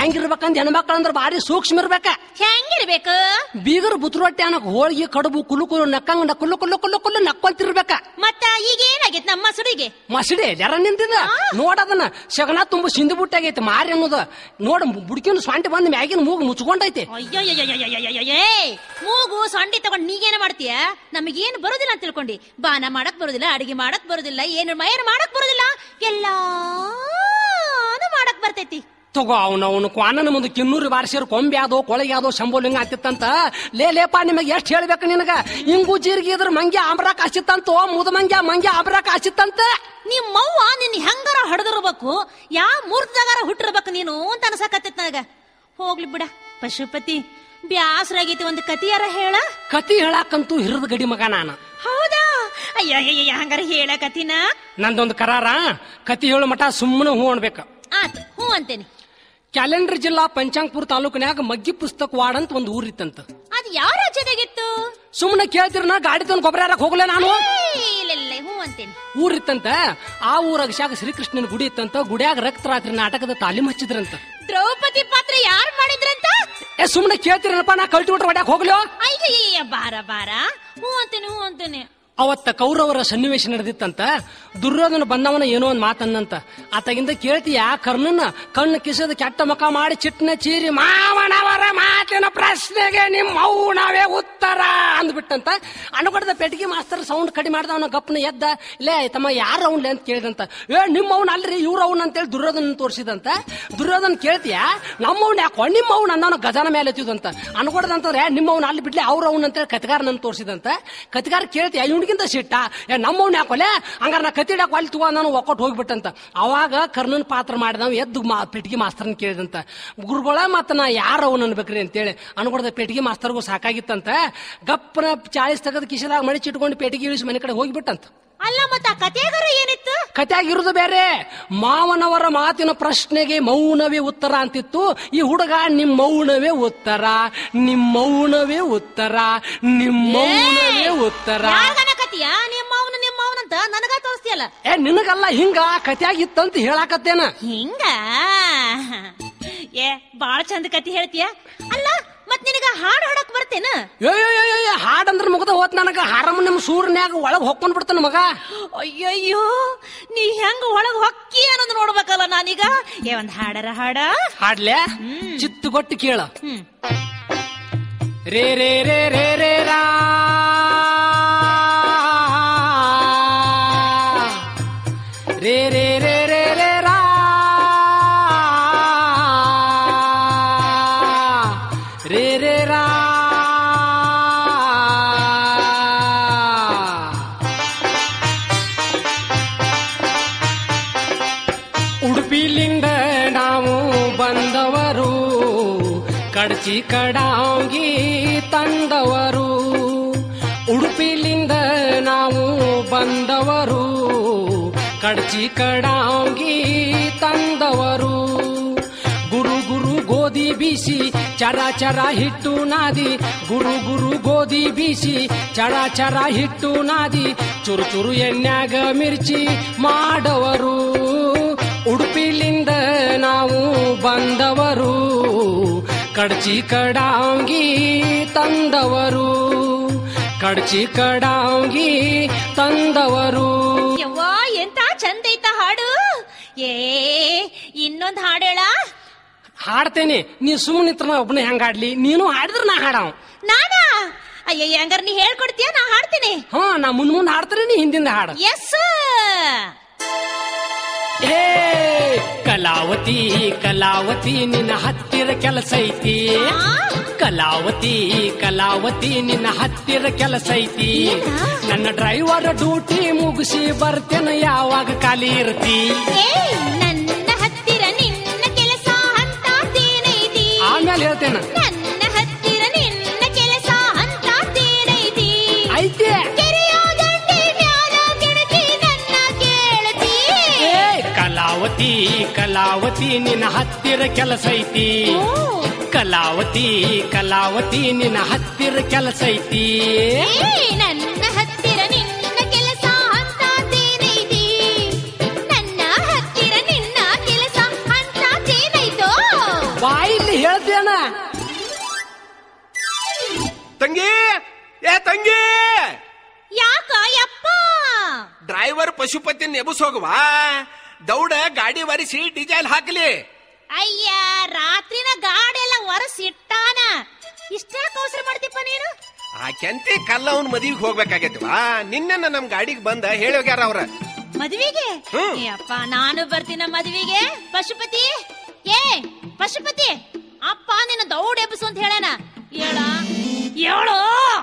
ಹೆಂಗಿರ್ಬೇಕಂದ್ ಹೆಣ್ಮಕ್ಳು ಅಂದ್ರೆ ಭಾರಿ ಸೂಕ್ಷ್ಮ ಇರ್ಬೇಕ ಹೆಂಗಿರ್ಬೇಕು ಬೀಗರು ಬುತ್ರೊಟ್ಟಿ ಅನ್ನಕ್ ಹೋಳಿಗೆ ಕಡುಬು ಕುಲು ಕುಲು ನಕ್ಕಂಗ ನಕ್ಕುಲ್ಲು ಕುಲ್ಲು ಕುಲ್ಲು ಕುಲ್ಲು ನಕ್ಕೊಂತಿರ್ಬೇಕ ಮತ್ತ ಈಗ ಏನಾಗೈತ್ ನಮ್ಮ ಸುಡಿಗೆ ಮಸಡಿ ಜರ ನಿಂತಿದ ನೋಡದನ್ನ ಸಗಣ ತುಂಬ ಸಿಂಧು ಬುಟ್ಟಾಗೈತಿ ಮಾರಿ ಅನ್ನೋದು ನೋಡ ಬುಡ್ಕಿನ ಸ್ವಾಂಟಿ ಬಂದ್ ಮ್ಯಾಗಿನ ಮೂಗು ಮುಚ್ಕೊಂಡೈತಿ ಅಯ್ಯಯ್ಯಯ್ಯಯ್ಯಯ್ಯಯ್ಯಯ್ಯೇ ಮೂಗು ಸೊಂಡಿ ತಗೊಂಡ್ ನೀಗೇನ ಮಾಡ್ತೀಯ ನಮಗೇನು ಬರೋದಿಲ್ಲ ಅಂತ ತಿಳ್ಕೊಂಡಿ ಬಾನ ಮಾಡಕ್ ಬರೋದಿಲ್ಲ ಅಡಿಗೆ ಮಾಡಕ್ ಬರೋದಿಲ್ಲ ಏನು ಏನು ಮಾಡಕ್ ಬರೋದಿಲ್ಲ ಎಲ್ಲಾನು ಮಾಡಕ್ ಬರ್ತೈತಿ ತಗೋ ಅವನು ಅವನು ಕ್ವಾನನ ಮುಂದೆ ಕಿನ್ನೂರು ಬಾರಿಸಿರ್ ಕೊಂಬೆ ಯಾವ್ದೋ ಕೊಳಗೆ ಯಾವ್ದೋ ಶಂಬೋಲಿಂಗ ಅಂತಿತ್ತಂತ ಲೇ ಲೇಪ ನಿಮಗೆ ಎಷ್ಟು ಹೇಳ್ಬೇಕು ನಿನಗ ಇಂಗು ಜೀರಿಗೆ ಇದ್ರ ಮಂಗ್ಯ ಆಮ್ರಾಕ್ ಹಸಿತ್ತಂತೋ ಮುದ ಮಂಗ್ಯ ಮಂಗ್ಯ ಆಮ್ರಾಕ್ ಹಸಿತ್ತಂತ ನಿಮ್ಮವ್ವ ನಿನ್ ಹೆಂಗಾರ ಹಡದಿರ್ಬೇಕು ಯಾ ಮೂರ್ತದಾಗಾರ ಹುಟ್ಟಿರ್ಬೇಕು ನೀನು ಅಂತ ಅನ್ಸಕತ್ತೈತ್ ನನಗ ಹೋಗ್ಲಿ ಬಿಡ ಪಶುಪತಿ ಬ್ಯಾಸರಾಗೈತಿ ಒಂದು ಕತಿಯಾರ ಹೇಳ ಕತಿ ಹೇಳಾಕಂತೂ ಹಿರಿದ ಗಡಿ ಮಗ ನಾನು ಹೌದಾ ಅಯ್ಯ ಹಂಗಾರ ಹೇಳ ಕತಿನ ನಂದೊಂದು ಕರಾರ ಕತಿ ಹೇಳೋ ಮಠ ಸುಮ್ಮನೆ ಹೂ ಅನ್ಬೇಕು ಆತ್ ಹ್ಞೂ ಅಂತೇನಿ ಕ್ಯಾಲೆಂಡರ್ ಜಿಲ್ಲಾ ಪಂಚಾಂಗ್ಪುರ ತಾಲೂಕಿನ್ಯಾಗ ಮಗ್ಗಿ ಪುಸ್ತಕ ವಾರ್ಡ್ ಅಂತ ಒಂದು ಊರಿತ್ತಂತ ಅದ್ ಯಾವ ರಾಜ್ಯದಾಗಿತ್ತು ಸುಮ್ಮನೆ ಕೇಳ್ತಿರ ನಾ ಗಾಡಿ ತಂದು ಗೊಬ್ಬರ ಯಾರಕ್ ಹೋಗ್ಲೇ ನಾನು ಏಯ್, ಇಲ್ಲ ಇಲ್ಲ ಹ್ಞೂ ಅಂತೇನಿ ಊರಿತ್ತಂತ ಆ ಊರಾಗ ಶಾಗ ಶ್ರೀಕೃಷ್ಣನ ಗುಡಿ ಇತ್ತಂತ ಗುಡಿಯಾಗ ರಕ್ತರಾತ್ರಿ ನಾಟಕದ ತಾಲೀಮ್ ಹಚ್ಚಿದ್ರಂತ ದ್ರೌಪದಿ ಪಾತ್ರ ಯಾರ್ ಮಾಡಿದ್ರಂತ ಏ ಸುಮ್ಮನೆ ಕೇಳ್ತಿರಪ್ಪ ನಾ ಕಲ್ಟಿ ಬಿಟ್ರೆ ಹೊಡ್ಯಾಕ ಹೋಗ್ಲೋ ಅಯ್ಯ ಬಾರ ಬಾರ ಹ್ಞೂ ಅಂತೇನೆ ಹ್ಞೂ ಅಂತೇನೆ ಅವತ್ತ ಕೌರವರ ಸನ್ನಿವೇಶ ನಡೆದಿತ್ತಂತ ದುರ್ಯೋಧನ ಬಂದವನ ಏನೋ ಒಂದ್ ಮಾತನ್ನಂತ ಆತಗಿಂದ ಕೇಳ್ತೀಯ ಕರ್ಣನ ಕಣ್ಣು ಕಿಸದ ಕೆಟ್ಟ ಮುಖ ಮಾಡಿ ಚಿಟ್ನ ಚೀರಿ ಮಾವನವರ ಮಾತಿನ ಪ್ರಶ್ನೆಗೆ ನಿಮ್ಮ ಮೌನವೇ ಉತ್ತರ ಅಂದ್ಬಿಟ್ಟಂತ ಅನುಗಡದ ಪೆಟ್ಟಿಗೆ ಮಾಸ್ತರ್ ಸೌಂಡ್ ಕಡಿಮೆ ಮಾಡ್ದವನ ಗಪ್ನ ಎದ್ದ ಲೇ ತಮ್ಮ ಯಾರ ಅವ್ನ್ಲೆ ಅಂತ ಕೇಳಿದಂತ ಏ ನಿಮ್ಮ ಅವ್ನ ಅಲ್ರಿ ಇವ್ರ ಅವ್ನ ಅಂತೇಳಿ ದುರ್ಯೋಧನ ತೋರಿಸಿದಂತ ದುರ್ಯೋಧನ ಕೇಳ್ತೀಯ ನಮ್ಮ ಅವ್ನ ಯಾಕೋ ನಿಮ್ಮ ಅವ್ನ ಅಂದವನ ಗಜನ ಮೇಲೆ ಎತ್ತಿದಂತ ಅನ್ಕೊಡದಂತಂದ್ರೆ ನಿಮ್ಮ ಅವ್ನ ಅಲ್ಲಿ ಬಿಡ್ಲಿ ಅವ್ರ ಅವ್ನ ಅಂತೇಳಿ ಕತ್ಗಾರ ನನ್ ತೋರಿಸಿದಂತ ಕತ್ಗಾರ ಕೇಳ್ತೀಯ ಇವ್ನಿಗಿಂತ ಸಿಟ್ಟ ಏ ನಮ್ಮ ಅವ್ನ ಯಾಕೋಲೆ ಹಂಗಾರ ನಾ ಕತ್ತಿ ಹಿಡ್ಯಾಕ ಅಲ್ಲಿ ತಗೋ ನಾನು ಒಕ್ಕೊಟ್ಟು ಹೋಗ್ಬಿಟ್ಟಂತ ಅವಾಗ ಕರ್ಣನ್ ಪಾತ್ರ ಮಾಡಿದವ ಎದ್ದು ಮಾ ಪೆಟ್ಟಿಗೆ ಮಾಸ್ತರ್ನ ಕೇಳಿದಂತ ಗುರುಗಳ ಮತ್ತ ನಾ ಯಾರ ಅವ್ನ ಅನ್ಬೇಕ್ರಿ ಅಂತೇಳಿ ಅನ್ಕೊಡ್ದ ಪೆಟ್ಟಿಗೆ ಮಾಸ್ತರ್ಗೂ ಸಾಕಾಗಿತ್ತಂತ ಗಪ್ಪನ ಚಾಳಿಸ್ ತೆಗೆದು ಕಿಶದಾಗ ಮಡಿಚಿಟ್ಕೊಂಡು ಪೆಟ್ಟಿಗೆ ಇಳಿಸಿ ಮನೆ ಕಡೆ ಹೋಗ್ಬಿಟ್ಟಂತ ಅಲ್ಲ ಮತ್ತ ಆ ಕತೆಗಾರ ಏನಿತ್ತು ಕತೆಯಾಗಿರುವುದು ಬೇರೆ ಮಾವನವರ ಮಾತಿನ ಪ್ರಶ್ನೆಗೆ ಮೌನವೇ ಉತ್ತರ ಅಂತಿತ್ತು ಈ ಹುಡುಗ ನಿಮ್ಮ ಮೌನವೇ ಉತ್ತರ ನಿಮ್ಮ ಮೌನವೇ ಉತ್ತರ ನಿಮ್ಮ ಮೌನವೇ ಉತ್ತರ ಯಾರ್ಗನ ಕತಿಯ ನಿಮ್ಮ ಅವನು ನಿಮ್ಮ ಅವನಂತ ನನಗ ತೋರಿಸ್ತಿಯಲ್ಲ ಏ ನಿನಗಲ್ಲ ಹಿಂಗ ಕತೆಯಾಗಿತ್ತಂತ ಹೇಳಾಕತ್ತೇನ ಹಿಂಗ ಏ ಬಾಳ ಚಂದ ಕತಿ ಹೇಳ್ತೀಯ ಅಲ್ಲ ಮತ್ ನಿನಗ ಹಾಡು ಹಾಡಕ್ ಬರ್ತೇನ ಏ ಹಾಡಂದ್ರ ಮುಗ್ದ ಹೋತ್ ನನಗ ಹಾರಮೋನಿಯಂ ಸೂರ್ನ್ಯಾಗ ಒಳಗ್ ಹೊಕ್ಕೊಂಡ್ ಬಿಡ್ತಾನ ಮಗ ಅಯ್ಯಯ್ಯೋ ನೀ ಹೆಂಗ ಒಳಗ್ ಹೊಕ್ಕಿ ಅನ್ನೋದು ನೋಡ್ಬೇಕಲ್ಲ ನಾನೀಗ ಏ ಒಂದ್ ಹಾಡರ ಹಾಡ ಹಾಡ್ಲೆ ಚಿತ್ತುಗೊಟ್ಟು ಕೇಳ ಹ್ಮ್ ರೇ ರೇ ರೇ ರೇ ರೇ ರಾ ರೇ ರೇ ರೇ ರೇ ರೇ ರಾ ರೇ ರೇ ರಾ ಉಡುಪಿಲಿಂದ ನಾವು ಬಂದವರು ಕಡಚಿ ಕಡಾಂಗಿ ತಂದವರು ಉಡುಪಿಲಿಂದ ನಾವು ಬಂದವರು ಕಡಚಿ ಕಡಾಂಗಿ ತಂದವರು ಗುರು ಗುರು ಗೋಧಿ ಬೀಸಿ ಚರ ಚರ ಹಿಟ್ಟು ನಾದಿ ಗುರು ಗುರು ಗೋಧಿ ಬೀಸಿ ಚರ ಚರ ಹಿಟ್ಟು ನಾದಿ ಚುರು ಚುರು ಎಣ್ಣೆಗ ಮಿರ್ಚಿ ಮಾಡವರು ಉಡುಪಿಲಿಂದ ನಾವು ಬಂದವರು ಕಡ್ಚಿ ಕಡಾಂಗಿ ತಂದವರು ಕಡ್ಚಿ ಕಡಾಂಗಿ ತಂದವರು ಯವ್ವಾ ಎಂತ ಚಂದ ಐತ ಹಾಡು ಏ ಇನ್ನೊಂದ್ ಹಾಡು ಹೇಳ ಹಾಡ್ತೇನೆ ನೀ ಸುಮ್ಮನೆ ನಾ ಒಬ್ಬನೇ ಹೆಂಗಾಡ್ಲಿ ನೀನು ಹಾಡಿದ್ರೆ ನಾ ಹಾಡವ್ ನಾನಾ ಅಯ್ಯಯ್ಯ ಹಂಗಾರ ನೀ ಹೇಳ್ಕೊಡ್ತೀಯ ನಾ ಹಾಡ್ತೀನಿ ಹಾ ನಾ ಮುಂದ್ ಮುಂದ್ ಹಾಡ್ತಾರೆ ನೀ ಹಿಂದಿಂದ ಹಾಡ ಎಸ್ ಹೇ ಕಲಾವತಿ ಕಲಾವತಿ ನಿನ್ನ ಹತ್ತಿರ ಕೆಲಸ ಐತಿ ಕಲಾವತಿ ಕಲಾವತಿ ನಿನ್ನ ಹತ್ತಿರ ಕೆಲಸ ಐತಿ ನನ್ನ ಡ್ರೈವರ್ ಡ್ಯೂಟಿ ಮುಗಿಸಿ ಬರ್ತೇನೆ ಯಾವಾಗ ಖಾಲಿ ಇರ್ತಿ ಏ ನನ್ನ ಹತ್ತಿರ ನಿನ್ನ ಕೆಲಸ ಅಂತ ತೇನೈತಿ ಆಮೇಲೆ ಹೇಳ್ತೇನೆ ನನ್ನ ಹತ್ತಿರ ನಿನ್ನ ಕೆಲಸ ಅಂತ ತೇನೈತಿ ಐತಿ ಕೆರೆಯ ದಂಡೆ ಮ್ಯಾಲ ಗಿಡಕಿ ನನ್ನ ಕೇಳತಿ ಏ ಕಲಾವತಿ ಕಲಾವತಿ ನಿನ್ನ ಹತ್ತಿರ ಕೆಲಸ ಐತಿ ಓ, ಕಲಾವತಿ ಕಲಾವತಿ ನಿನ್ನ ಹತ್ತಿರ ಕೆಲಸ ಐತಿ ಏ ನನ್ನ ಹತ್ತಿರ ನಿನ್ನ ಕೆಲಸ ಅಂತ ತೇನೈತಿ ನನ್ನ ಹತ್ತಿರ ನಿನ್ನ ಕೆಲಸ ಅಂತ ತೇನೈತೋ ಬಾ ತಂಗಿ ಯಾಕ ಯಪ್ಪ ಡ್ರೈವರ್ ಪಶುಪತಿ ನೆಬಸ್ ಹೋಗುವ ದೌಡ ಗಾಡಿ ವರಿಸಿ ಡಿಸೈಲ್ ಹಾಕಲಿ ಅಯ್ಯ ರಾತ್ರಿನ ಗಾಡಿ ಎಲ್ಲ ಒರೆಸಿಟ್ಟಾನ ಇಷ್ಟ್ಯಾಕ ಅವಸರ ಮಾಡ್ತಿಪ್ಪ ನೀನು ಆ ಕೆಂತಿ ಕಲ್ಲ ಅವ್ನ ಮದುವೆಗೆ ಹೋಗ್ಬೇಕಾಗೈತಿವಾ ನಿನ್ನೆ ನಮ್ ಗಾಡಿಗೆ ಬಂದ ಹೇಳಿ ಹೋಗ್ಯಾರ ಅವ್ರ ಮದ್ವಿಗೆ ಹ್ಮ್. ಅಪ್ಪ ನಾನು ಬರ್ತೀನ ಮದ್ವಿಗೆ ಪಶುಪತಿ ಏ ಪಶುಪತಿ ಅಪ್ಪ ನಿನ್ನ ದೌಡ್ ಎಬ್ಸು ಅಂತ ಹೇಳಣ ಹೇಳ ಹೇಳು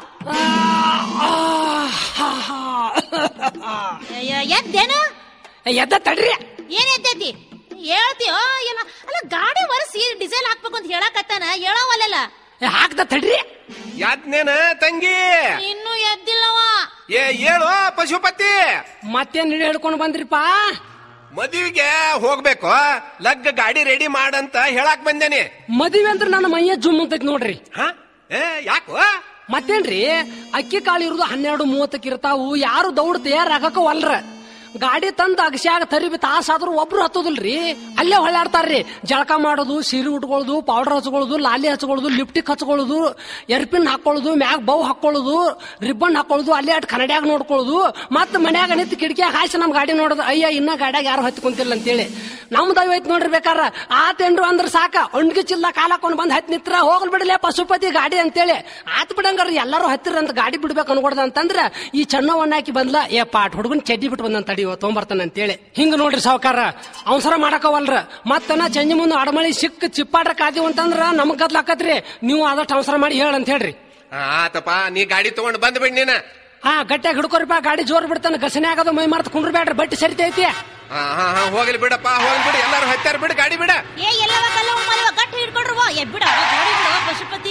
ಅಯ್ಯ, ಎದ್ದೇನು ಎದ್ದ ತಡ್ರಿ ಏನ್ ಎದ್ದೈತಿ ಹೇಳ್ತೀಯೋ ಇಲ್ಲ ಅಲ್ಲ ಗಾಡಿ ಒರೆಸಿ ಡಿಸೈಲ್ ಹಾಕ್ಬೇಕು ಅಂತ ಹೇಳಕತ್ತಾನ ಹೇಳವಲ್ಲ ಏ, ಹಾಕ್ದ ತಡ್ರಿ ಯಾದ್ನೇನ ತಂಗಿ ಇನ್ನು ಎದ್ದಿಲ್ಲವ ಏ ಹೇಳು ಪಶುಪತಿ ಮತ್ತೇನ್ ಹಿಡಿ ಹಿಡ್ಕೊಂಡು ಬಂದ್ರಿಪ್ಪ ಮದುವೆಗೆ ಹೋಗ್ಬೇಕು ಲಗ್ಗ ಗಾಡಿ ರೆಡಿ ಮಾಡಂತ ಹೇಳಾಕ್ ಬಂದೇನಿ ಮದುವೆ ಅಂದ್ರೆ ನನ್ನ ಮೈಯ ಜುಮ್ ಅಂತೈತಿ ನೋಡ್ರಿ ಹ ಏ ಯಾಕೋ ಮತ್ತೇನ್ರಿ ಅಕ್ಕಿ ಕಾಳು ಇರುದು ಹನ್ನೆರಡು ಮೂವತ್ತಕ್ಕೆ ಇರ್ತಾವು ಯಾರು ದೌಡ್ ತಯಾರಾಗಕ ಒಲ್ರ ಗಾಡಿ ತಂದ ಅಗಸ್ಯಾಗ ತರಿಬಿ ತಾಸಾದ್ರೂ ಒಬ್ರು ಹತ್ತೋದಿಲ್ರಿ ಅಲ್ಲೇ ಹೊಳ್ಳಾಡ್ತಾರ್ರಿ ಜಳಕ ಮಾಡೋದು ಸೀರೆ ಉಟ್ಕೊಳ್ಳೋದು ಪೌಡರ್ ಹಚ್ಕೊಳ್ಳೋದು ಲಾಲಿ ಹಚ್ಕೊಳ್ಳೋದು ಲಿಪ್ಟಿಕ್ ಹಚ್ಕೊಳ್ಳೋದು ಎರ್ಪಿನ್ ಹಾಕೊಳ್ಳೋದು ಮ್ಯಾಗ ಬೌ ಹಾಕೊಳ್ಳೋದು ರಿಬ್ಬನ್ ಹಾಕೊಳ್ಳೋದು ಅಲ್ಲೇ ಅಟ್ ಕನ್ನಡ್ಯಾಗ ನೋಡ್ಕೊಳ್ಳೋದು ಮತ್ತ ಮನ್ಯಾಗ ನಿಂತು ಕಿಟಕಿಯಾಗ ಹಾಸಿ ನಮ್ ಗಾಡಿ ನೋಡೋದು ಅಯ್ಯ ಇನ್ನ ಗಾಡ್ಯಾಗ ಯಾರು ಹತ್ತಿ ಕುಂತಿಲ್ಲ ಅಂತೇಳಿ ನಮ್ದು ಐವತ್ತು ನೋಡ್ರಿ ಬೇಕಾರ ಆತೇನ್ರು ಅಂದ್ರ ಸಾಕ ಒಣ್ಗಿ ಚಿಲ್ಲ ಕಾಲ್ ಹಾಕೊಂಡ್ ಬಂದ್ ಹತ್ತಿ ನಿತ್ರ ಹೋಗ್ಲ್ ಬಿಡಲೆ ಪಶುಪತಿ ಗಾಡಿ ಅಂತೇಳಿ ಆತ್ ಬಿಡಂಗಾರ ಎಲ್ಲಾರು ಹತ್ತಿರ ಅಂತ ಗಾಡಿ ಬಿಡ್ಬೇಕು ಅನ್ಕೊಡ್ದ ಅಂತಂದ್ರ ಈ ಚೆನ್ನವನ್ನ ಹಾಕಿ ಬಂದ್ಲ ಏ ಪಾಟ್ ಹುಡುಗನ್ ಚಡ್ಡಿ ಬಿಟ್ಟು ಬಂದಂತ ತಡಿಯೋ ತೊಗೊಂಬರ್ತಾನ ಅಂತೇಳಿ ಹಿಂಗ ನೋಡ್ರಿ ಸಾವುಕಾರ ಅವಸರ ಮಾಡಕವಲ್ರ ಮತ್ತನ ಚಂಜಿ ಮುಂದೆ ಅಡಮಳಿ ಸಿಕ್ಕ ಚಿಪ್ಪಾಡ್ರ ಕಾದಿವ್ ಅಂತಂದ್ರ ನಮಗ್ ಗದ್ಲಾಕತ್ರಿ ನೀವು ಆದಷ್ಟು ಅವಸರ ಮಾಡಿ ಹೇಳ ಅಂತ ಹೇಳ್ರಿ ಆತಪ್ಪ ನೀ ಗಾಡಿ ತಗೊಂಡ್ ಬಂದ್ಬಿಡ್ ನೀನ ಹಾ ಗಟ್ಟಿಯಾಗಿ ಹಿಡ್ಕೊರಿಪ್ಪ ಗಾಡಿ ಜೋರ್ ಬಿಡ್ತಾನ ಗಸನೆ ಆಗೋದು ಮೈ ಮಾರ್ತ ಕುಂಡ್ರಬೇಡ್ರಿ ಬಟ್ಟಿ ಸರಿತೈತಿ ಹಾ ಹಾ ಹಾ ಹೋಗ್ಲಿ ಬಿಡಪ್ಪ ಹೋಗ್ಲಿ ಬಿಡು ಎಲ್ಲಾರು ಹತ್ತಾರ ಬಿಡು ಗಾಡಿ ಬಿಡ ಏ ಎಲ್ಲವ ಕಲ್ಲವ ಮಲವ ಗಟ್ಟಿ ಹಿಡ್ಕೊಂಡ್ರು ಎ ಬಿಡ ಗಾಡಿ ಬಿಡ ಪಶುಪತಿ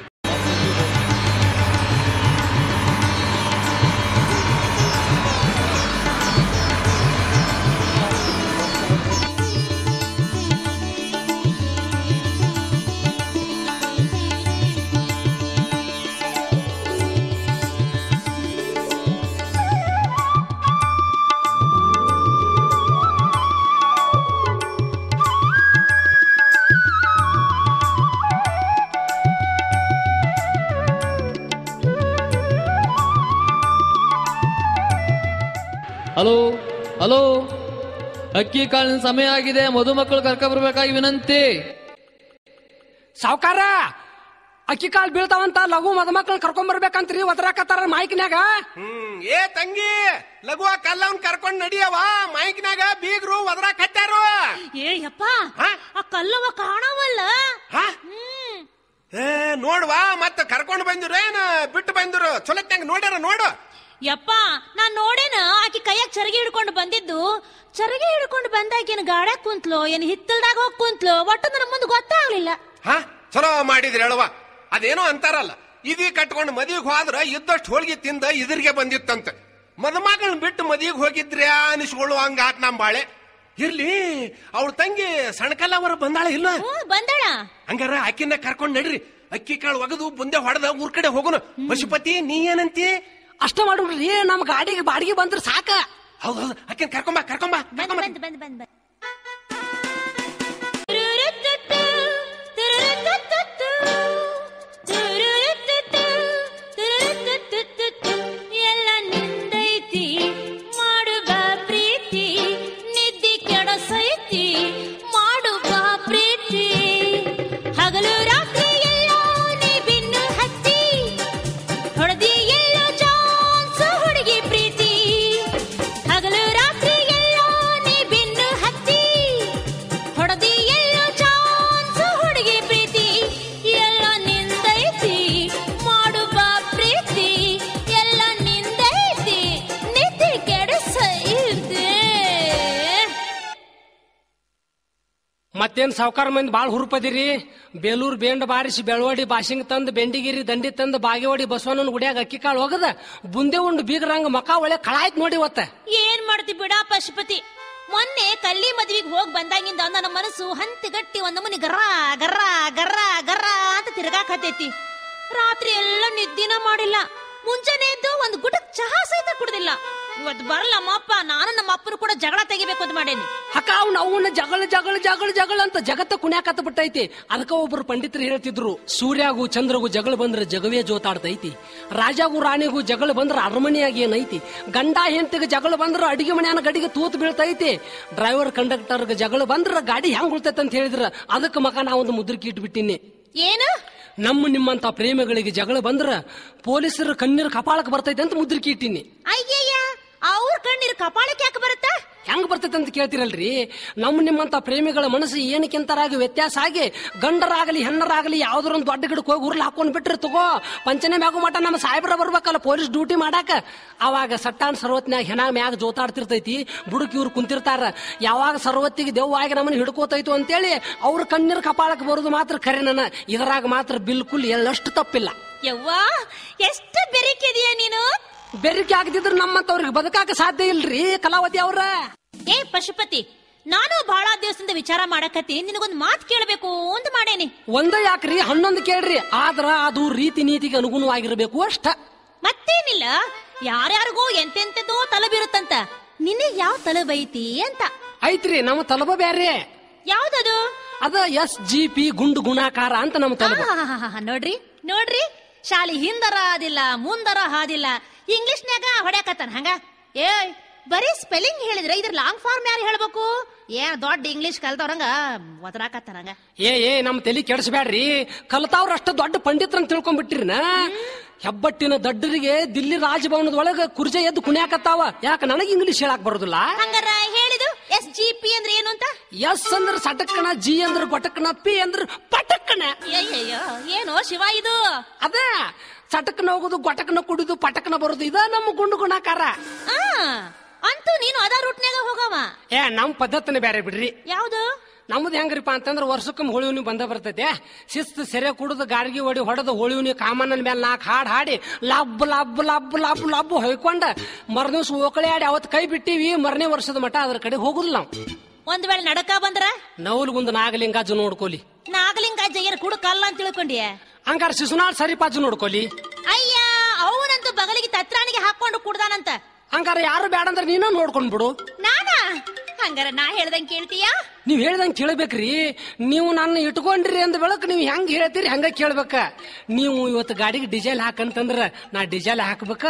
ಹಲೋ ಹಲೋ ಅಕ್ಕಿ ಕಾಳಿನ ಸಮಯ ಆಗಿದೆ ಮಧುಮಕ್ಕಳು ಕರ್ಕೊಬರ್ಬೇಕಾಗಿ ವಿನಂತಿ ಸಾವುಕಾರ ಅಕ್ಕಿ ಕಾಲ್ ಬೀಳ್ತಾವಂತ ಲಘು ಮದುಮಕ್ಳನ್ನ ಕರ್ಕೊಂಡ್ ಬರ್ಬೇಕಂತ್ರಿ ಒದರಾಕತ್ತಾರ ಮೈಕ್ನ್ಯಾಗ ಹ್ಮ್ ಏ ತಂಗಿ ಲಘು ಆ ಕಲ್ಲವನ್ ಕರ್ಕೊಂಡ್ ನಡಿಯವ ಮೈಕ್ನಾಗ ಬೀಗ್ರು ಒದರಾಕ್ ಹತ್ತಾರು ಏ ಯಪ್ಪ ಹಾ? ಆ ಕಲ್ಲವ ಕಾಣವಲ್ಲ ಹಾ ಹ್ಮ್ ಏ ನೋಡ್ವಾ ಮತ್ತ ಕರ್ಕೊಂಡ್ ಬಂದಿರು ಏನ ಬಿಟ್ಟು ಬಂದಿರು ಚೊಲತ್ನಾಗ ನೋಡ್ಯಾರ ನೋಡು ಯಪ್ಪ ನಾನ್ ನೋಡೇನ ಆಕಿ ಕೈಯಾಗ ಚರಗಿ ಹಿಡ್ಕೊಂಡು ಬಂದಿದ್ದು ಚರಗಿ ಹಿಡ್ಕೊಂಡು ಬಂದಾಕಿನ ಗಾಡ್ಯಾಗ ಕುಂತ್ಲೋ ಏನ್ ಹಿತ್ತಲ್ದಾಗ ಹೋಗ್ ಕುಂತ್ಲೋ ಒಟ್ಟು ನನ್ನ ಮುಂದೆ ಗೊತ್ತಾಗ್ಲಿಲ್ಲ ಹಾ ಚಲೋ ಮಾಡಿದ್ರಿ ಹೇಳುವ ಅದೇನೋ ಅಂತಾರಲ್ಲ ಇದೀ ಕಟ್ಕೊಂಡು ಮದಿಗೆ ಹೋದ್ರ ಇದ್ದಷ್ಟು ಹೋಳ್ಗಿ ತಿಂದ ಇದ್ರಿಗೆ ಬಂದಿತ್ತಂತ ಮದುಮಗಳನ್ನ ಬಿಟ್ಟು ಮದಿಗೆ ಹೋಗಿದ್ರೆ ಅನಿಸ್ಕೊಳ್ಳು ಹಂಗ ಆತ್ ನಮ್ ಬಾಳೆ ಇರ್ಲಿ ಅವಳ ತಂಗಿ ಸಣ್ಕಲ್ಲ ಅವರ ಬಂದಾಳ ಇಲ್ಲ ಹ್ಞೂ ಬಂದಳ ಹಂಗಾರ ಆಕಿನ ಕರ್ಕೊಂಡ್ ನಡ್ರಿ ಅಕ್ಕಿ ಕಾಳು ಒಗದು ಮುಂದೆ ಹೊಡೆದ ಊರ್ ಕಡೆ ಹೋಗುನು ಪಶುಪತಿ ನೀ ಏನಂತಿ ಅಷ್ಟ ಮಾಡ್ಬಿಡ್ರಿ ನಮ್ ಗಾಡಿಗೆ ಬಾಡಿಗೆ ಬಂದ್ರ ಸಾಕ ಹೌದು ಹೌದು ಆಕಿನ ಕರ್ಕೊಂಬ ಕರ್ಕೊಂಬ ಬಂದ್ ಕರ್ಕೊಂಬ ಬಂದ್ ಬಂದ್ ಬಂದ್ ಬಂದ್ ಎಲ್ಲ ನಿಂದೈತಿ ಮಾಡುವ ಪ್ರೀತಿ ನಿದ್ದಿ ಕೆಡಸೈತಿ ಮಾಡುವ ಪ್ರೀತಿ ಹಗಲು ರಾತ್ರಿ ಎಲ್ಲೋ ನೀ ಬಿನ್ನು ಹತ್ತಿ ಹೊಡೆದಿ ಎಲ್ಲೋ ಚಾನ್ಸ್ ಹುಡುಗಿ ಪ್ರೀತಿ ಹಗಲು ರಾತ್ರಿ ಎಲ್ಲೋ ನೀ ಬಿನ್ನು ಹತ್ತಿ ಹೊಡೆದಿ ಎಲ್ಲೋ ಚಾನ್ಸ್ ಹುಡುಗಿ ಪ್ರೀತಿ ಎಲ್ಲ ನಿಂದೈತಿ ಮಾಡುವ ಪ್ರೀತಿ ಎಲ್ಲ ನಿಂದೈತಿ ನಿದ್ದೆ ಕೆಡಸೈತೆ ಮತ್ತೇನ್ ಸಾವುಕಾರ ಮಂದಿ ಬಾಳ್ ಹುರುಪದಿರಿ ಬೇಲೂರ್ ಬೇಂಡ್ ಬಾರಿಸಿ ಬೆಳವಡಿ ಬಾಸಿಂಗ್ ತಂದ್ ಬೆಂಡಿಗಿರಿ ದಂಡಿ ತಂದ್ ಬಾಗೇವಾಡಿ ಬಸವಣ್ಣನ ಗುಡಿಯಾಗ ಅಕ್ಕಿ ಕಾಳು ಹೋಗದ ಬುಂದೆ ಉಂಡು ಬೀಗರಂಗ ಮಕ ಒಳ್ಳೆ ಕಳಾಯ್ತು ನೋಡಿ ಇವತ್ತ ಏನ್ ಮಾಡ್ತಿ ಬಿಡ ಪಶುಪತಿ ಮೊನ್ನೆ ಕಲ್ಲಿ ಮದ್ವಿಗ್ ಹೋಗ್ ಬಂದಾಗಿಂದ ನನ್ನ ಮನಸ್ಸು ಹಂತಿಗಟ್ಟಿ ಒಂದ್ ನಮೂನಿ ಗರ್ರ ಗರ್ರ ಗರ್ರ ಗರ್ರ ಅಂತ ತಿರ್ಗಾಕತೈತಿ ರಾತ್ರಿ ಎಲ್ಲ ನಿದ್ದಿನ ಮಾಡಿಲ್ಲ ಮುಂಜಾನೆ ಎದ್ದು ಒಂದು ಗುಟಕ್ ಚಹಾ ಸಹಿತ ಕುಡ್ದಿಲ್ಲ ಇವತ್ತು ಬರಲ್ಲ ನಮ್ಮಪ್ಪ ನಾನು ನಮ್ಮ ಅಪ್ಪನು ಕೂಡ ಜಗಳ ತೆಗಿಬೇಕು ಅಂತ ಮಾಡೇನಿ ಅಕ್ಕ ಅವ್ನ ಅವನ್ನ ಜಗಳ ಜಗಳ ಜಗಳ ಜಗಳ ಅಂತ ಜಗತ್ತ ಕುಣ್ಯಾಕತ್ತ ಬಿಟ್ಟೈತಿ ಅದಕ್ಕ ಒಬ್ರು ಪಂಡಿತರು ಹೇಳ್ತಿದ್ರು ಸೂರ್ಯಾಗೂ ಚಂದ್ರಗೂ ಜಗಳ ಬಂದ್ರೆ ಜಗವೇ ಜೋತಾಡ್ತೈತಿ ರಾಜಾಗೂ ರಾಣಿಗೂ ಜಗಳ ಬಂದ್ರೆ ಅರಮನೆಯಾಗಿ ಏನೈತಿ ಗಂಡ ಹೆಂಡತಿಗೆ ಜಗಳ ಬಂದ್ರೆ ಅಡಿಗೆ ಮನೆಯನ್ನ ಗಡಿಗೆ ತೂತು ಬೀಳ್ತೈತಿ ಡ್ರೈವರ್ ಕಂಡಕ್ಟರ್ಗೆ ಜಗಳ ಬಂದ್ರೆ ಗಾಡಿ ಹೆಂಗ್ ಉಳ್ತೈತೆ ಅಂತ ಹೇಳಿದ್ರ ಅದಕ್ಕೆ ಮಗ ನಾ ಒಂದು ಮುದ್ರಿಕೆ ಇಟ್ಬಿಟ್ಟಿನಿ ಏನು ನಮ್ಮ ನಿಮ್ಮಂತ ಪ್ರೇಮಿಗಳಿಗೆ ಜಗಳ ಬಂದ್ರ ಪೊಲೀಸರ ಕಣ್ಣೀರು ಕಪಾಳಕ್ಕೆ ಬರ್ತೈತೆ ಅಂತ ಮುದ್ರಿಕೆ ಇಟ್ಟಿನಿ ಅಯ್ಯಯ್ಯ ಅವ್ರ ಕಣ್ಣೀರು ಕಪಾಳಕ್ಕೆ ಯಾಕೆ ಬರುತ್ತಾ ಹೆಂಗ್ ಬರ್ತೈತೆ ಅಂತ ಕೇಳ್ತಿರಲ್ರಿ ನಮ್ಮ ನಿಮ್ಮಂತ ಪ್ರೇಮಿಗಳ ಮನಸ್ಸು ಏನಕ್ಕಿಂತರಾಗಿ ವ್ಯತ್ಯಾಸ ಆಗಿ ಗಂಡರಾಗಲಿ ಹೆಣ್ಣರಾಗಲಿ ಯಾವ್ದಾರೊಂದು ದೊಡ್ಡ ಗಿಡಕ್ಕೆ ಹೋಗಿ ಉರ್ಲ್ ಹಾಕೊಂಡ್ ಬಿಟ್ರಿ ತಗೋ ಪಂಚನೆ ಮ್ಯಾಗು ಮಟ ನಮ್ಮ ಸಾಹೇಬ್ರ ಬರ್ಬೇಕಲ್ಲ ಪೊಲೀಸ್ ಡ್ಯೂಟಿ ಮಾಡಾಕ ಅವಾಗ ಸಟ್ಟಾನ್ ಸರ್ವತ್ನ್ಯಾಗ ಹೆಣ ಮ್ಯಾಗ ಜೋತಾಡ್ತಿರ್ತೈತಿ ಬುಡಕ್ ಇವ್ರು ಕುಂತಿರ್ತಾರ ಯಾವಾಗ ಸರ್ವತ್ತಿಗೆ ದೆವ್ವಾಗಿ ನಮ್ಮನ್ನ ಹಿಡ್ಕೋತೈತು ಅಂತೇಳಿ ಅವ್ರ ಕಣ್ಣೀರ್ ಕಪಾಳಕ್ಕೆ ಬರೋದು ಮಾತ್ರ ಖರೆ ನನ್ನ ಇದರಾಗ ಮಾತ್ರ ಬಿಲ್ಕುಲ್ ಎಳ್ಳಷ್ಟು ತಪ್ಪಿಲ್ಲ ಯವ್ವಾ ಎಷ್ಟು ಬೆರಿಕಿದೀಯ ನೀನು ಬೆರಿಕೆ ಆಗದಿದ್ರೆ ನಮ್ಮಂತವ್ರಿಗೆ ಬದುಕಾಕ ಸಾಧ್ಯ ಇಲ್ರಿ ಕಲಾವತಿ ಅವ್ರ ಏ ಪಶುಪತಿ ನಾನು ಬಹಳ ದಿವಸದಿಂದ ವಿಚಾರ ಮಾಡಕತ್ತಿ ನಿನಗೊಂದು ಮಾತು ಕೇಳಬೇಕು ಅಂತ ಮಾಡೇನಿ ಒಂದ ಯಾಕ್ರಿ ಹನ್ನೊಂದು ಕೇಳ್ರಿ ಆದ್ರ ಅದು ರೀತಿ ನೀತಿಗೆ ಅನುಗುಣವಾಗಿರ್ಬೇಕು ಅಷ್ಟ ಮತ್ತೇನಿಲ್ಲ ಯಾರ್ಯಾರಿಗೂ ಎಂತೆಂತದೋ ತಲಬಿರುತ್ತಂತ ನಿನಗೆ ಯಾವ ತಲಬೈತಿ ಅಂತ ಐತ್ರಿ ನಮ್ಮ ತಲಬ ಬ್ಯಾರೆ ಯಾವ್ದದು ಅದ ಎಸ್ ಜಿ ಪಿ ಗುಂಡು ಗುಣಾಕಾರ ಅಂತ ನಮ್ಮ ತಲಬ ಆಹಾಹಾಹಾ, ನೋಡ್ರಿ ನೋಡ್ರಿ ಶಾಲಿ ಹಿಂದರ ಆದಿಲ್ಲ ಮುಂದರ ಹಾದಿಲ್ಲ ಇಂಗ್ಲಿಷ್ನ್ಯಾಗ ಹೊಡ್ಯಾಕತ್ತಾನ ಹಂಗ ಏ ಬರೀ ಸ್ಪೆಲ್ಲಿಂಗ್ ಹೇಳಿದ್ರೆ ಇದ್ರ ಲಾಂಗ್ ಫಾರ್ಮ್ ಯಾರು ಹೇಳ್ಬೇಕು ಏ ದೊಡ್ಡ ಇಂಗ್ಲಿಷ್ ಕಲ್ತವ್ರಂಗ ಒದರಾಕತ್ತಾನ ಹಂಗ ಏ ಏ ನಮ್ಮ ತಲೆ ಕೆಡಿಸ್ಬ್ಯಾಡ್ರಿ ಕಲ್ತಾವ್ರ ಅಷ್ಟ ದೊಡ್ಡ ಪಂಡಿತ್ರನ್ ತಿಳ್ಕೊಂಡ್ಬಿಟ್ಟಿರಿನ ಹೆಬ್ಬಟ್ಟಿನ ದಡ್ಡರಿಗೆ ದಿಲ್ಲಿ ರಾಜಭವನದ ಒಳಗ ಕುರ್ಜೆ ಎದ್ದು ಕುಣ್ಯಾಕತ್ತಾವ ಯಾಕ ನನಗೆ ಇಂಗ್ಲಿಷ್ ಹೇಳಕ್ ಬರೋದಿಲ್ಲ ಹಂಗಾರ ಹೇಳಿದು ಎಸ್ ಜಿ ಪಿ ಅಂದ್ರೆ ಏನು ಅಂತ ಎಸ್ ಅಂದ್ರ ಸಟಕ್ಕಣ ಜಿ ಅಂದ್ರ ಗೊಟಕಣ ಪಿ ಅಂದ್ರ ಪಟಕ್ಕಣ ಅಯ್ಯಯ್ಯೋ ಏನೋ ಶಿವ ಇದು ಅದ ಸಟಕ್ನ ಹೋಗುದು ಗೊಟಕನ ಕುಡಿದು ಪಟಕನ ಬರೋದು ಇದ ನಮ್ಮ ಗುಂಡು ಗುಣಾಕಾರ ಆ ಅಂತೂ ನೀನು ಅದ ರೂಟ್ನ್ಯಾಗ ಹೋಗವ ಏ ನಮ್ ಪದ್ಧತಿನೇ ಬೇರೆ ಬಿಡ್ರಿ ಯಾವ್ದು ನಮ್ದು ಹೆಂಗ್ರಿಪ್ಪ ಅಂತಂದ್ರ ವರ್ಷಕ್ಕೊಮ್ಮೆ ಹೋಳಿವ್ನಿ ಬಂದ ಬರ್ತೈತೆ ಶಿಸ್ತು ಸೆರೆ ಕುಡಿದು ಗಾರ್ಗಿ ಹೊಡಿ ಹೊಡೆದು ಹೋಳಿವ್ನಿ ಕಾಮಣ್ಣನ ಮೇಲೆ ನಾಲ್ಕು ಹಾಡು ಹಾಡಿ ಲಬ್ ಲಬ್ ಲಬ್ ಲಬ್ ಲಬ್ ಹೊಯ್ಕೊಂಡ ಮರ್ದಿವ್ಸ ಓಕಳಿ ಆಡಿ ಅವತ್ತು ಕೈ ಬಿಟ್ಟಿವಿ ಮರನೇ ವರ್ಷದ ಮಠ ಅದ್ರ ಕಡೆ ಹೋಗುದಿಲ್ಲ ನಾವು ಒಂದ್ ವೇಳೆ ನಡಕ ಬಂದ್ರ ನವಲ್ಗುಂದ ನಾಗಲಿಂಗಾಜು ನೋಡ್ಕೊಲಿ ನಾಗಲಿಂಗ ಜಯ್ಯರ್ ಕೂಡ ಕಲ್ಲ ಅಂತ ತಿಳ್ಕೊಂಡಿಯ ಹಂಗಾರ ಶಿಶುನಾಳ್ ಸರಿಪಾಜು ನೋಡ್ಕೊಲಿ ಅಯ್ಯ ಅವನಂತೂ ಬಗಲಿಗೆ ತತ್ರಾಣಿಗೆ ಹಾಕೊಂಡು ಕುಡ್ದಾನಂತ ಹಂಗಾರ ಯಾರು ಬೇಡ ಅಂದ್ರೆ ನೀನು ನೋಡ್ಕೊಂಡ್ ಬಿಡು ನಾನಾ ಹಂಗಾರ ನಾ ಹೇಳ್ದಂಗ್ ಕೇಳ್ತೀಯಾ ನೀವ್ ಹೇಳ್ದಂಗ್ ಕೇಳ್ಬೇಕ್ರಿ ನೀವು ನನ್ನ ಇಟ್ಕೊಂಡ್ರಿ ಅಂದ ಬೆಳಕ್ ನೀವು ಹೆಂಗ್ ಹೇಳ್ತೀರಿ ಹಂಗ ಕೇಳ್ಬೇಕ ನೀವು ಇವತ್ತು ಗಾಡಿಗೆ ಡಿಸೇಲ್ ಹಾಕಂತಂದ್ರ ನಾ ಡಿಸೇಲ್ ಹಾಕ್ಬೇಕ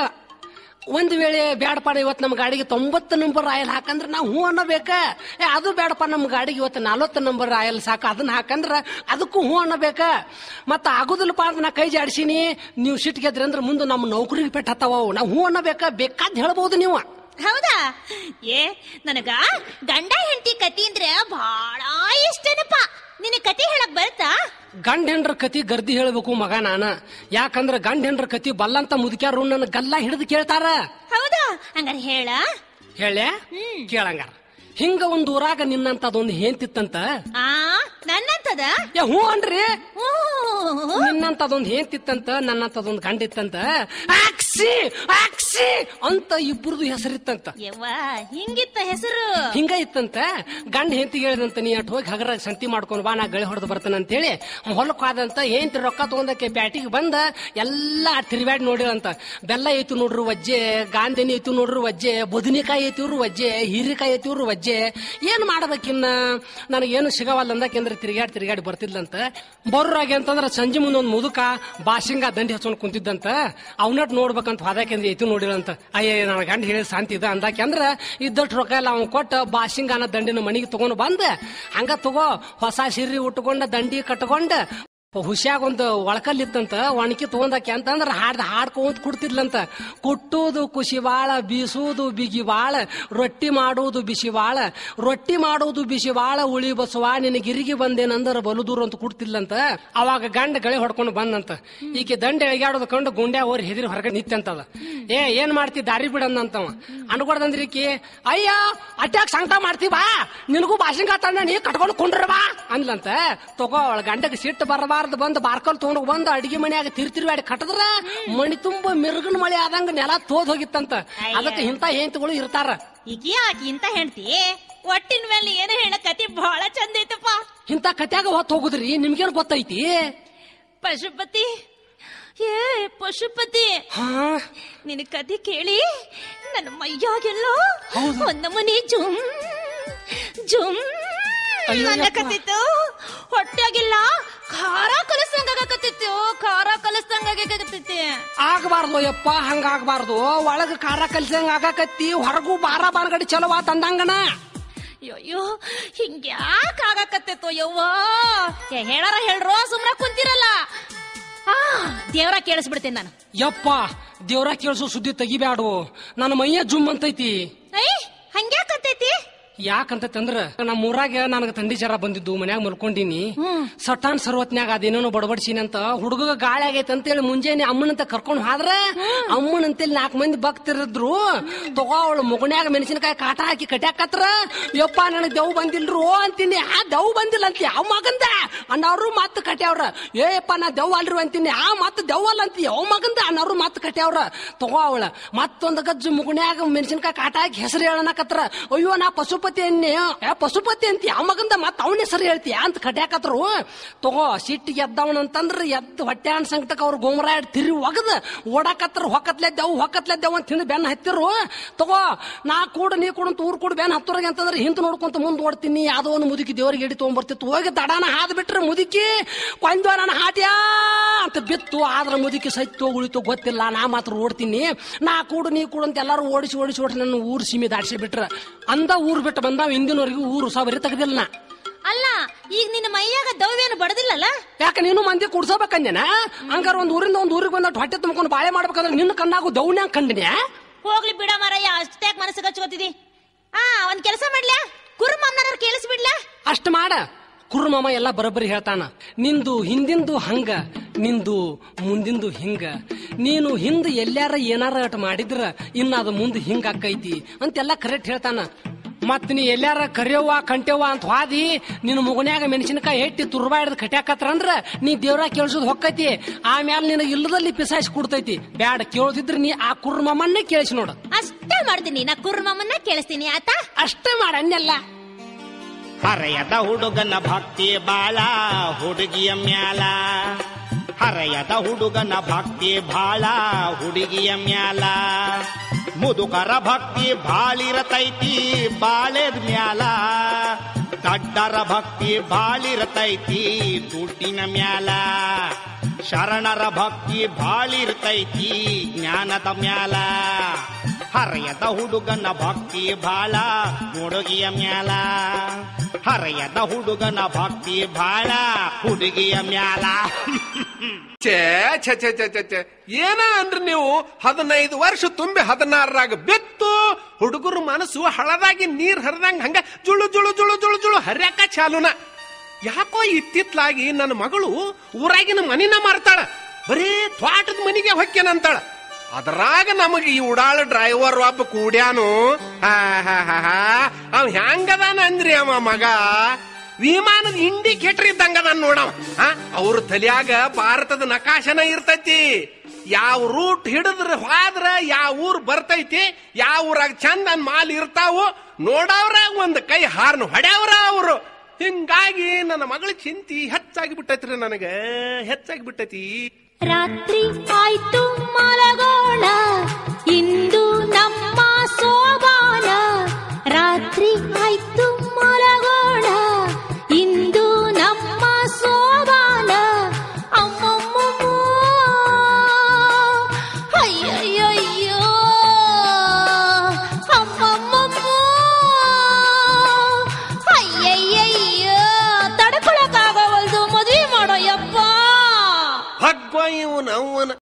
ಒಂದ್ ವೇಳೆ ಬ್ಯಾಡಪ್ಪ ಇವತ್ತು ನಮ್ಮ ಗಾಡಿಗೆ ತೊಂಬತ್ತು ನಂಬರ್ ಆಯಲ್ ಹಾಕಂದ್ರ ನಾವು ಹ್ಞೂ ಅನ್ನಬೇಕ ಏ ಅದು ಬೇಡಪ್ಪ ನಮ್ಮ ಗಾಡಿಗೆ ಇವತ್ತು ನಲವತ್ತು ನಂಬರ್ ಆಯಲ್ ಸಾಕು ಅದನ್ನ ಹಾಕಂದ್ರ ಅದಕ್ಕೂ ಹ್ಞೂ ಅನ್ನಬೇಕ ಮತ್ತ ಆಗುದಿಲ್ಲಪ್ಪ ಅಂತ ನಾ ಕೈ ಜಾಡ್ಸಿನಿ ನೀವು ಸಿಟ್ಟು ಗೆದ್ರಿ ಅಂದ್ರೆ ಮುಂದೆ ನಮ್ಮ ನೌಕರಿಗೆ ಪೆಟ್ಟು ಹತ್ತಾವ ಅವು. ನಾವು ಹ್ಞೂ ಅನ್ನಬೇಕ ಬೇಕಾದ್ ಹೇಳ್ಬೋದು ನೀವು ಹೌದಾ ಏ ನನಗ ಗಂಡ ಹೆಂಡತಿ ಕತಿ ಅಂದ್ರೆ ಬಹಳ ಇಷ್ಟನಪ್ಪ ನಿನ್ನ ಕತಿ ಹೇಳಕ್ ಬರುತ್ತಾ ಗಂಡ ಹೆಂಡ್ರ ಕತಿ ಗರ್ದಿ ಹೇಳ್ಬೇಕು ಮಗ ನಾನ ಯಾಕಂದ್ರ ಗಂಡ ಹೆಂಡ್ರ ಕತಿ ಬಲ್ಲಂತ ಮುದುಕ್ಯಾರು ನನ್ನ ಗಲ್ಲ ಹಿಡಿದು ಕೇಳ್ತಾರ ಹೌದಾ ಹಂಗಾರ ಹೇಳ ಹೇಳೆ ಕೇಳಂಗಾರ ಹಿಂಗ ಒಂದ್ ಊರಾಗ ನಿನ್ನಂತದೊಂದು ಹೇಂತಿತ್ತಂತ ಆ ನನ್ನಂತದ ಏ ಹ್ಞೂ ಅನ್ರಿ ಹ್ಞೂ. ನಿನ್ನಂತದೊಂದು ಹೇಂತಿತ್ತಂತ ನನ್ನಂತದೊಂದು ಗಂಡ ಇತ್ತಂತ ಆಕ್ಸಿ ಆಕ್ಸಿ ಅಂತ ಇಬ್ಬರದು ಹೆಸರಿತ್ತಂತ ಯವ್ವ ಹಿಂಗಿತ್ತ ಹೆಸರು ಹಿಂಗ ಇತ್ತಂತ ಗಂಡ ಹೆಂಡತಿಗೆ ಹೇಳಿದಂತ ನೀ ಅಟ್ ಹೋಗಿ ಹಗರಾಗ ಸಂತಿ ಮಾಡ್ಕೊಂಡು ಬಾ ನಾ ಗಳಿ ಹೊಡೆದು ಬರ್ತಾನೆ ಅಂತೇಳಿ ಹೊಲಕ್ ಹೋದಂತ ಹೆಂಡತಿ ರೊಕ್ಕ ತಗೊಂಡಕ್ಕೆ ಬ್ಯಾಟಿಗೆ ಬಂದ ಎಲ್ಲ ತಿರುಗಾಡಿ ನೋಡಿರಂತ ಬೆಲ್ಲ ಐತು ನೋಡ್ರಿ ವಜ್ಜೆ ಗಾಂಧಿನಿ ಐತು ನೋಡ್ರಿ ವಜ್ಜೆ ಬದನಿಕಾಯಿ ಐತಿವ್ರು ವಜ್ಜೆ ಹೀರಿಕಾಯಿ ಐತಿವ್ರು ವಜ್ಜೆ ಏನ್ ಮಾಡ್ಬೇಕಿನ್ನ ನನಗೇನು ಸಿಗವಲ್ಲ ಅಂದಕೆಂದ್ರೆ ತಿರುಗಾಡಿ ತಿರುಗಾಡಿ ಬರ್ತಿದ್ಲಂತ ಬರೋರಾಗಿ ಅಂತಂದ್ರ ಸಂಜೆ ಮುಂದೆ ಒಂದು ಮುದುಕ ಬಾಸಿಂಗ ದಂಡಿ ಹಚ್ಕೊಂಡು ಕುಂತಿದ್ದಂತ ಅವನಟ್ ನೋಡ್ಬೇಕಂತ ಹೋದಾಕೆಂದ್ರೆ ಐತು ನೋಡಿರಂತ ಅಯ್ಯ ನನ್ನ ಗಂಡ ಹೇಳಿ ಶಾಂತಿ ಇದ ಅಂದಾಕೆಂದ್ರ ಇದ್ದಷ್ಟು ರೊಕ್ಕ ಎಲ್ಲ ಅವ್ನು ಕೊಟ್ಟು ಬಾಸಿಂಗನ ದಂಡಿನ ಮನೆಗೆ ತಗೊಂಡು ಬಂದ ಹಂಗ ತಗೋ ಹೊಸ ಸಿರಿ ಉಟ್ಕೊಂಡ ದಂಡಿ ಕಟ್ಕೊಂಡ ಹುಷಿಯಾಗ ಒಂದು ಒಳಕಲ್ ಇತ್ತಂತ ಒಣಕಿ ತಗೊಂಡಾಕೆ ಅಂತಂದ್ರ ಹಾಡ್ದ ಹಾಡ್ಕೊಂತ ಕುಡ್ತಿದ್ಲಂತ ಕುಟ್ಟುವುದು ಖುಷಿ ಬಾಳ ಬೀಸುವುದು ಬಿಗಿ ಬಾಳ ರೊಟ್ಟಿ ಮಾಡುವುದು ಬಿಸಿ ಬಾಳ ರೊಟ್ಟಿ ಮಾಡುವುದು ಬಿಸಿ ಬಾಳ ಉಳಿ ಬಸವ ನಿನ್ನ ಗಿರಿಗೆ ಬಂದೇನಂದ್ರ ಬಲು ದೂರ ಅಂತ ಕುಡ್ತಿದ್ಲಂತ ಅವಾಗ ಗಂಡ ಗಳೆ ಹೊಡ್ಕೊಂಡು ಬಂದಂತ ಈಕೆ ದಂಡೆ ಎಳ್ಗಾಡೋದು ಕಂಡು ಗುಂಡ್ಯಾ ಓರಿ ಹೆದಿರಿ ಹೊರಗಡೆ ನಿಂತಂತದ ಏ ಏನ್ ಮಾಡ್ತಿ ದಾರಿ ಬಿಡಂದಂತವ ಅನ್ಕೊಡ್ದಂದ್ರಿ ಈಕಿ ಅಯ್ಯ ಅಟ್ಯಾಕ್ ಸಂಕಟ ಮಾಡ್ತಿ ಬಾ ನಿನಗೂ ಬಾಸಿಂಗ ತಂದ ನೀ ಕಟ್ಕೊಂಡು ಕುಂಡ್ರ ಬಾ ಅನ್ಲಂತ ತಗೋ ಅವಳ ಗಂಡಗೆ ಸಿಟ್ಟು ಬರಬಾರ್ದು ಬಂದು ಬಾರ್ಕಲ್ ತಗೊಂಡು ಬಂದು ಅಡಿಗೆ ಮನ್ಯಾಗ ತಿರ್ತಿರ್ಬ್ಯಾಡಿ ಕಟ್ಟದ್ರ ಮಣಿ ತುಂಬ ಮಿರ್ಗನ್ ಮಳೆ ಆದಂಗ ನೆಲ ತೋದ್ ಹೋಗಿತ್ತಂತ ಅದಕ್ಕೆ ಇಂಥ ಹೆಂತಗಳು ಇರ್ತಾರ ಈಗ ಯಾಕೆ ಇಂತ ಹೇಳ್ತಿ ಒಟ್ಟಿನ ಮೇಲೆ ಏನು ಹೇಳ ಕತಿ ಬಹಳ ಚಂದ ಐತಪ್ಪ ಇಂಥ ಕತ್ಯಾಗ ಹೊತ್ತು ಹೋಗುದ್ರಿ ನಿಮ್ಗೇನು ಗೊತ್ತೈತಿ ಪಶುಪತಿ ಏ ಪಶುಪತಿ ಹಾ ನಿನ್ನ ಕತೆ ಕೇಳಿ ನನ್ನ ಮೈಯಾಗೆಲ್ಲೋ ಒಂದಮನಿ ಜುಮ್ ಜುಮ್ ಅಯ್ಯೋ ಅನ್ನಕತ್ತಿತ್ತು ಹೊಟ್ಟೆಗಿಲ್ಲ ಖಾರ ಕಲಸಂಗಾಗತ್ತಿತ್ತು ಖಾರ ಕಲಸಂಗಾಗತ್ತಿತ್ತು ಆಗಬಾರ್ದು ಯಪ್ಪ ಹಂಗಾಗಬಾರ್ದು ಒಳಗ ಖಾರ ಕಲ್ಸಂಗ ಆಗಾಕತ್ತಿ ಹೊರಗೂ ಬಾರ ಬಾರ್ಗಡಿ ಚಲೋ ತಂದಂಗನ ಅಯ್ಯೋ ಹಿಂಗ್ಯಾಕ ಆಗಾಕತ್ತಿತ್ತು ಯವ್ವ ಏ, ಹೇಳಾರ ಹೇಳ್ರೋ ಸುಮ್ನ ಕುಂತಿರಲ್ಲ ಆ ದೇವ್ರ ಕೇಳಿಸ್ಬಿಡ್ತೇನೆ ನಾನು ಯಪ್ಪ ದೇವ್ರ ಕೇಳಿಸೋ ಸುದ್ದಿ ತೆಗಿಬ್ಯಾಡು ನನ್ನ ಮೈಯ ಜುಮ್ ಅಂತೈತಿ ಐ ಹಂಗ್ಯಾಕತ್ತೈತಿ ಯಾಕಂತಂದ್ರ ನಮ್ಮ ಊರಾಗ ನನಗೆ ತಂಡಿ ಜರ ಬಂದಿದ್ದು ಮನ್ಯಾಗ ಮಲ್ಕೊಂಡಿನಿ ಸಟಾನ್ ಸರ್ವತ್ನ್ಯಾಗ ಅದೇನೇನೋ ಬಡಬಡ್ಸಿನಿ ಅಂತ ಹುಡುಗ ಗಾಳಿ ಆಗೈತೆ ಅಂತೇಳಿ ಮುಂಜಾನೆ ಅಮ್ಮನಂತ ಕರ್ಕೊಂಡ್ ಹೋದ್ರ ಅಮ್ಮನಂತೇಳಿ ನಾಲ್ಕು ಮಂದಿ ಭಕ್ತರಿದ್ರು ತಗೋ ಅವಳು ಮುಗನ್ಯಾಗ ಮೆಣಸಿನಕಾಯಿ ಕಾಟ ಹಾಕಿ ಕಟ್ಯಾಕತ್ರ ಯಪ್ಪ ನನಗ್ ದೆವ್ ಬಂದಿಲ್ರು ಅಂತೀನಿ ಆ ದೆವ್ ಬಂದಿಲ್ಲ ಅಂತ ಯಾವ ಮಗಂದ ಅನ್ನವ್ರು ಮತ್ ಕಟ್ಯಾವ್ರ ಏಯಪ್ಪ ನಾ ದೆವ್ ಅಲ್ರಿ ಅಂತೀನಿ ಆ ಮತ್ ದೆವ್ ಅಲ್ಲ ಅಂತ ಯಾವ ಮಗಂದ ಅನ್ನವ್ರು ಮತ್ ಕಟ್ಯಾವ್ರ ತಗೋ ಅವಳ ಮತ್ತೊಂದು ಗಜ್ಜು ಮುಗನ್ಯಾಗ ಮೆಣಸಿನಕಾಯಿ ಕಾಟ ಹಾಕಿ ಹೆಸರು ಹೇಳನಕತ್ರ ಅಯ್ಯೋ ನಾ ಪಶುಪತಿ ಅನ್ನಿ ಏ ಪಶುಪತಿ ಅಂತ ಯಾವ ಮಗಂದ ಮತ್ ಅವನ ಹೆಸರು ಹೇಳ್ತೀಯ ಅಂತ ಕಟ್ಯಾಕತ್ರು ತಗೋ ಸಿಟ್ಟಿಗೆ ಎದ್ದವನ ಅಂತಂದ್ರ ಎದ್ದು ಹೊಟ್ಟೆ ಅನ್ ಸಂಕಟಕ್ ಅವ್ರ ಗೋಮರ ತಿರಿ ಒಗದ ಓಡಾಕತ್ರ ಹೊಕ್ಕತ್ಲೆ ದೆವ್ ಹೊಕ್ಕತ್ಲೆ ದೆವ್ ಅಂತ ಹಿಂದೆ ಬೆನ್ನ ಹತ್ತಿರು ತಗೋ ನಾ ಕೂಡ ನೀ ಕೂಡ ಅಂತ ಊರ್ ಕೂಡ ಬೆನ್ನ ಹತ್ತುವರೆಗೆ ಅಂತಂದ್ರೆ ಹಿಂದ್ ನೋಡ್ಕೊಂತ ಮುಂದ್ ಓಡ್ತೀನಿ ಯಾವ್ದೋ ಒಂದು ಮುದುಕಿ ದೇವರಿಗೆ ಎಡಿ ತಗೊಂಡ್ಬರ್ತಿತ್ತು ಹೋಗಿ ದಡಾನ ಹಾದ್ ಬಿಟ್ರೆ ಮುದುಕಿ ಕೊಂದ್ವ ನನ್ನ ಹಾಟ್ಯಾ ಅಂತ ಬಿತ್ತು ಆದ್ರ ಮುದುಕಿ ಸತ್ತು ಉಳಿತು ಗೊತ್ತಿಲ್ಲ ನಾ ಮಾತ್ರ ಓಡ್ತೀನಿ ನಾ ಕೂಡ ನೀ ಕೂಡ ಅಂತ ಎಲ್ಲಾರು ಓಡಿಸಿ ಓಡಿಸಿ ಓಡಿಸಿ ನನ್ನ ಊರು ಸೀಮೆ ದಾಡ್ಸಿ ಬಿಟ್ರ ಅಂದ ಊರ್ ಬಿಟ್ಟು ಬಂದಾವ ಹಿಂದಿನವರೆಗೂ ಊರು ಸಾಬರಿ ತೆಗ್ದಿಲ್ಲ ನಾ ಅಲ್ಲ ಈಗ ನಿನ್ನ ಮೈಯಾಗ ದವ್ವೇನು ಬಡದಿಲ್ಲಲ್ಲ ಯಾಕೆ ನೀನು ಮಂದಿ ಕುಡ್ಸಬೇಕಂದೇನ ಹಂಗಾರ ಒಂದ್ ಊರಿಂದ ಒಂದ್ ಊರಿಗೆ ಬಂದ ಹೊಟ್ಟೆ ತುಂಬ್ಕೊಂಡು ಬಾಳೆ ಮಾಡ್ಬೇಕಂದ್ರೆ ನಿನ್ನ ಕಣ್ಣಾಗು ದೌನ್ಯಾಗ ಕಂಡಿನ್ಯಾ ಹೋಗ್ಲಿ ಬಿಡ ಮಾರಯ್ಯ ಅಷ್ಟ್ಯಾಕ್ ಮನಸ್ಸಿಗೆ ಹಚ್ಕೋತಿದಿ ಆ ಒಂದ್ ಕೆಲಸ ಮಾಡ್ಲ್ಯಾ ಕುರುಮಮ್ಮನವ್ರು ಕೇಳಿಸ್ಬಿಡ್ಲಾ ಅಷ್ಟ ಮಾಡ ಕುರುಮಾಮ ಎಲ್ಲ ಬರೋಬ್ಬರಿ ಹೇಳ್ತಾನ ನಿಂದು ಹಿಂದಿಂದು ಹಂಗ ನಿಂದು ಮುಂದಿಂದು ಹಿಂಗ ನೀನು ಹಿಂದ್ ಎಲ್ಲಾರ ಏನಾರ ಅಟ್ ಮಾಡಿದ್ರ ಇನ್ನ ಅದು ಮುಂದೆ ಹಿಂಗ ಆಕೈತಿ ಅಂತೆಲ್ಲ ಕರೆಕ್ಟ್ ಹೇಳ್ತಾನ ಮತ್ ನೀ ಎಲ್ಲಾರ ಕರಿಯವ್ವ ಕಂಟೆವ್ವ ಅಂತ ಹಾದಿ ನಿನ್ನ ಮುಗನ್ಯಾಗ ಮೆಣಸಿನಕಾಯಿ ಹೆಟ್ಟಿ ತುರ್ಬಾ ಹಿಡ್ದು ಕಟ್ಯಾಕತ್ರ ಅಂದ್ರ ನೀ ದೇವ್ರ ಕೇಳಿಸೋದು ಹೊಕ್ಕೈತಿ ಆಮ್ಯಾಲ ನಿನಗೆ ಇಲ್ಲದಲ್ಲಿ ಪಿಸಾಯಿಸಿ ಕೊಡ್ತೈತಿ ಬ್ಯಾಡ ಕೇಳೋದಿದ್ರ ನೀ ಆ ಕುರ್ಮಮ್ಮನ್ನೇ ಕೇಳಿಸಿ ನೋಡು ಅಷ್ಟೇ ಮಾಡ್ತೀನಿ ನಾ ಕುರುಮಮ್ಮನ್ನ ಕೇಳಿಸ್ತೀನಿ ಆತಾ ಅಷ್ಟೇ ಮಾಡ ಅನ್ನೆಲ್ಲ ಹರೆಯದ ಹುಡುಗನ ಭಕ್ತಿ ಬಾಳ ಹುಡುಗಿಯ ಮ್ಯಾಲ ಹರೆಯದ ಹುಡುಗನ ಭಕ್ತಿ ಬಾಳ ಹುಡುಗಿಯ ಮ್ಯಾಲ ಮುದುಕರ ಭಕ್ತಿ ಬಾಳಿರತೈತಿ ಬಾಳೆದ್ ಮ್ಯಾಲ ದಡ್ಡರ ಭಕ್ತಿ ಬಾಳಿರತೈತಿ ದುಡ್ಡಿನ ಮ್ಯಾಲ ಶರಣರ ಭಕ್ತಿ ಬಾಳಿರ್ತೈತಿ ಜ್ಞಾನದ ಮ್ಯಾಲ ಹರೆಯದ ಹುಡುಗನ ಭಕ್ತಿ ಬಾಳ ಹುಡುಗಿಯ ಮ್ಯಾಲ ಹರೆಯದ ಹುಡುಗನ ಭಕ್ತಿ ಬಾಳ ಹುಡುಗಿಯ ಮ್ಯಾಲ ಛೇ ಛೇ ಛೇ ಛೇ ಛೇ ಛೇ ಏನ ಅಂದ್ರಿ ನೀವು ಹದಿನೈದು ವರ್ಷ ತುಂಬಿ ಹದಿನಾರರಾಗ ಬಿತ್ತು ಹುಡುಗರು ಮನಸ್ಸು ಹಳದಾಗಿ ನೀರ್ ಹರಿದಂಗ ಹಂಗ ಜುಳು ಜುಳು ಜುಳು ಜುಳು ಜುಳು ಹರ್ಯಾಕ ಚಾಲುನ ಯಾಕೋ ಇತ್ತಿತ್ಲಾಗಿ ನನ್ನ ಮಗಳು ಊರಾಗಿನ ಮನಿನ ಮಾರ್ತಾಳ ಬರೀ ತ್ವಾಟದ ಮನಿಗೆ ಹೊಕ್ಕೇನಂತಾಳ ಅದ್ರಾಗ ನಮಗ ಈ ಉಡಾಳ ಡ್ರೈವರ್ ಒಬ್ಬ ಕೂಡ್ಯಾನು ಹಾ ಹಾ ಹಾ ಹಾ ಅವ್ ಹೆಂಗದಾನ ಅಂದ್ರಿ ಅವ ಮಗ ವಿಮಾನದ ಇಂಡಿಕೇಟರ್ ಇದ್ದಂಗದ ನೋಡವ ಅವ್ರ ತಲಿಯಾಗ ಭಾರತದ ನಕಾಶನ ಇರ್ತೈತಿ ಯಾವ ರೂಟ್ ಹಿಡಿದ್ರ ಹೋದ್ರ ಯಾವ ಊರ್ ಬರ್ತೈತಿ ಯಾವ ಊರಾಗ ಚಂದ ಮಾಲ್ ಇರ್ತಾವು ನೋಡವ್ರ ಒಂದ್ ಕೈ ಹಾರ್ನ ಹೊಡ್ಯಾವ್ರ ಅವರು ಹಿಂಗಾಗಿ ನನ್ನ ಮಗಳ ಚಿಂತಿ ಹೆಚ್ಚಾಗಿ ಬಿಟ್ಟೈತ್ರಿ ನನಗ ಹೆಚ್ಚಾಗಿ ಬಿಟ್ಟೈತಿ ರಾತ್ರಿ ಆಯ್ತು ಮಲಗೋಣ ಇಂದು ನಮ್ಮ ಸೋಬಾನ ರಾತ್ರಿ ಆಯ್ತು ಮಲಗೋಣ ಇಂದು ನಮ್ಮ ಸೋಬಾನ ಅಮ್ಮಮ್ಮಮ್ಮ ಅಯ್ಯಯ್ಯಯ್ಯೋ ಅಮ್ಮಮ್ಮಮ್ಮ ಅಯ್ಯಯ್ಯಯ್ಯೋ ತಡ್ಕೊಳಕ್ಕಾಗವಲ್ದು ಮದ್ವೆ ಮಾಡೋ ಯಪ್ಪ ಭಗ್ವ ಇವನ್ ಅವನ